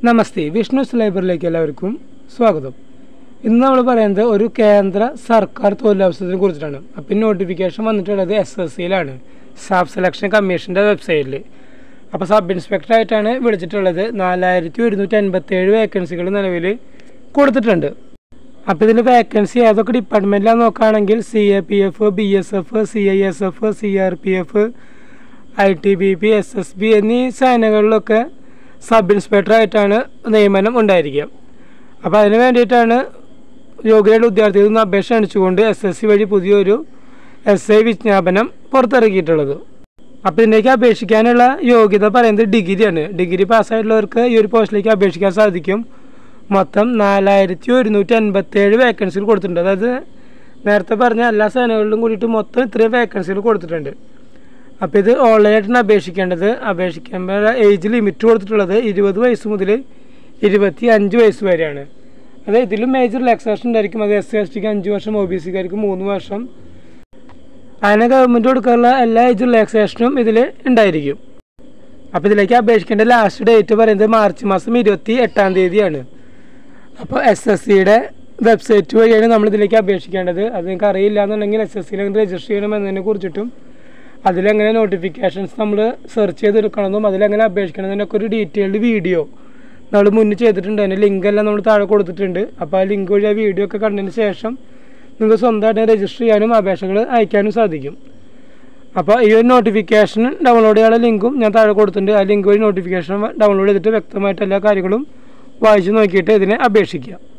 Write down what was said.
നമസ്തേ വിഷ്ണുസ് ലൈബ്രറിയിലേക്ക് എല്ലാവർക്കും സ്വാഗതം ഇന്ന് നമ്മൾ പറയുന്നത് ഒരു കേന്ദ്ര സർക്കാർ തൊഴിലവസരത്തിനെ കുറിച്ചിട്ടാണ് അപ്പം നോട്ടിഫിക്കേഷൻ വന്നിട്ടുള്ളത് എസ് എസ് സിയിലാണ് സ്റ്റാഫ് സെലക്ഷൻ കമ്മീഷൻ്റെ വെബ്സൈറ്റിൽ അപ്പോൾ സബ് ഇൻസ്പെക്ടറായിട്ടാണ് വിളിച്ചിട്ടുള്ളത് നാലായിരത്തി ഒരുന്നൂറ്റി അൻപത്തേഴ് വേക്കൻസികൾ നിലവിൽ കൊടുത്തിട്ടുണ്ട് അപ്പോൾ ഇതിൽ വേക്കൻസി ഏതൊക്കെ ഡിപ്പാർട്ട്മെൻറ്റിലാണ് നോക്കുകയാണെങ്കിൽ C A P F B S F C I S F C R P F I T B P S S B എന്നീ സേനകളിലൊക്കെ സബ് ഇൻസ്പെക്ടറായിട്ടാണ് നിയമനം ഉണ്ടായിരിക്കുക അപ്പോൾ അതിന് വേണ്ടിയിട്ടാണ് യോഗ്യതയുടെ ഉദ്യോഗാർത്ഥികളിൽ നിന്ന് അപേക്ഷ അണിച്ചുകൊണ്ട് എസ് എസ് സി വഴി പുതിയൊരു എസ് ഐ വിജ്ഞാപനം പുറത്തിറക്കിയിട്ടുള്ളത് അപ്പോൾ ഇതിലേക്ക് അപേക്ഷിക്കാനുള്ള യോഗ്യത പറയുന്നത് ഡിഗ്രിയാണ് ഡിഗ്രി പാസ്സായിട്ടുള്ളവർക്ക് ഈ ഒരു പോസ്റ്റിലേക്ക് അപേക്ഷിക്കാൻ സാധിക്കും മൊത്തം നാലായിരത്തി ഒരുന്നൂറ്റി അൻപത്തേഴ് വേക്കൻസികൾ കൊടുത്തിട്ടുണ്ട് അതായത് നേരത്തെ പറഞ്ഞ എല്ലാ സേനകളിലും കൂടിയിട്ട് മൊത്തം ഇത്രയും വേക്കൻസികൾ കൊടുത്തിട്ടുണ്ട് അപ്പോൾ ഇത് ഓൺലൈനായിട്ടാണ് അപേക്ഷിക്കേണ്ടത് അപേക്ഷിക്കുമ്പോൾ ഏജ് ലിമിറ്റ് കൊടുത്തിട്ടുള്ളത് ഇരുപത് വയസ്സ് മുതൽ ഇരുപത്തി അഞ്ച് വയസ്സ് വരെയാണ് അത് ഇതിലും മേജർ റിലാക്സേഷൻ ഉണ്ടായിരിക്കും അത് എസ് സി എസ് ടിക്ക് അഞ്ച് വർഷം ഒ ബി സിക്കാർക്ക് മൂന്ന് വർഷം അങ്ങനെ ഗവൺമെൻറ് കൊടുക്കാനുള്ള എല്ലാ ഏജ് റിലാക്സേഷനും ഇതിൽ ഉണ്ടായിരിക്കും അപ്പോൾ ഇതിലേക്ക് അപേക്ഷിക്കേണ്ട ലാസ്റ്റ് ഡേറ്റ് പറയുന്നത് മാർച്ച് മാസം ഇരുപത്തി എട്ടാം തീയതിയാണ് അപ്പോൾ എസ് എസ് സിയുടെ വെബ്സൈറ്റ് വഴിയാണ് നമ്മൾ ഇതിലേക്ക് അപേക്ഷിക്കേണ്ടത് അത് നിങ്ങൾക്ക് അറിയില്ല എന്നുണ്ടെങ്കിൽ എസ് എസ് സിയിൽ എങ്ങനെ രജിസ്റ്റർ ചെയ്യണം എന്നതിനെ കുറിച്ചിട്ടും അതിലെങ്ങനെ നോട്ടിഫിക്കേഷൻസ് നമ്മൾ സെർച്ച് ചെയ്തെടുക്കണമെന്നും അതിലെങ്ങനെ അപേക്ഷിക്കണമെന്നതിനൊക്കെ ഒരു ഡീറ്റെയിൽഡ് വീഡിയോ നമ്മൾ മുന്നിൽ ചെയ്തിട്ടുണ്ട് അതിൻ്റെ ലിങ്ക് എല്ലാം നമ്മൾ താഴെ കൊടുത്തിട്ടുണ്ട് അപ്പോൾ ആ ലിങ്ക് വഴി ആ വീഡിയോ ഒക്കെ കണ്ടതിന് ശേഷം നിങ്ങൾക്ക് സ്വന്തമായിട്ട് രജിസ്റ്റർ ചെയ്യാനും അപേക്ഷകൾ അയക്കാനും സാധിക്കും അപ്പോൾ ഈ ഒരു നോട്ടിഫിക്കേഷൻ ഡൗൺലോഡ് ചെയ്യാനുള്ള ലിങ്കും ഞാൻ താഴെ കൊടുത്തിട്ടുണ്ട് ആ ലിങ്ക് വഴി നോട്ടിഫിക്കേഷൻ ഡൗൺലോഡ് ചെയ്തിട്ട് വ്യക്തമായിട്ട് എല്ലാ കാര്യങ്ങളും വായിച്ച് നോക്കിയിട്ട് ഇതിനെ അപേക്ഷിക്കുക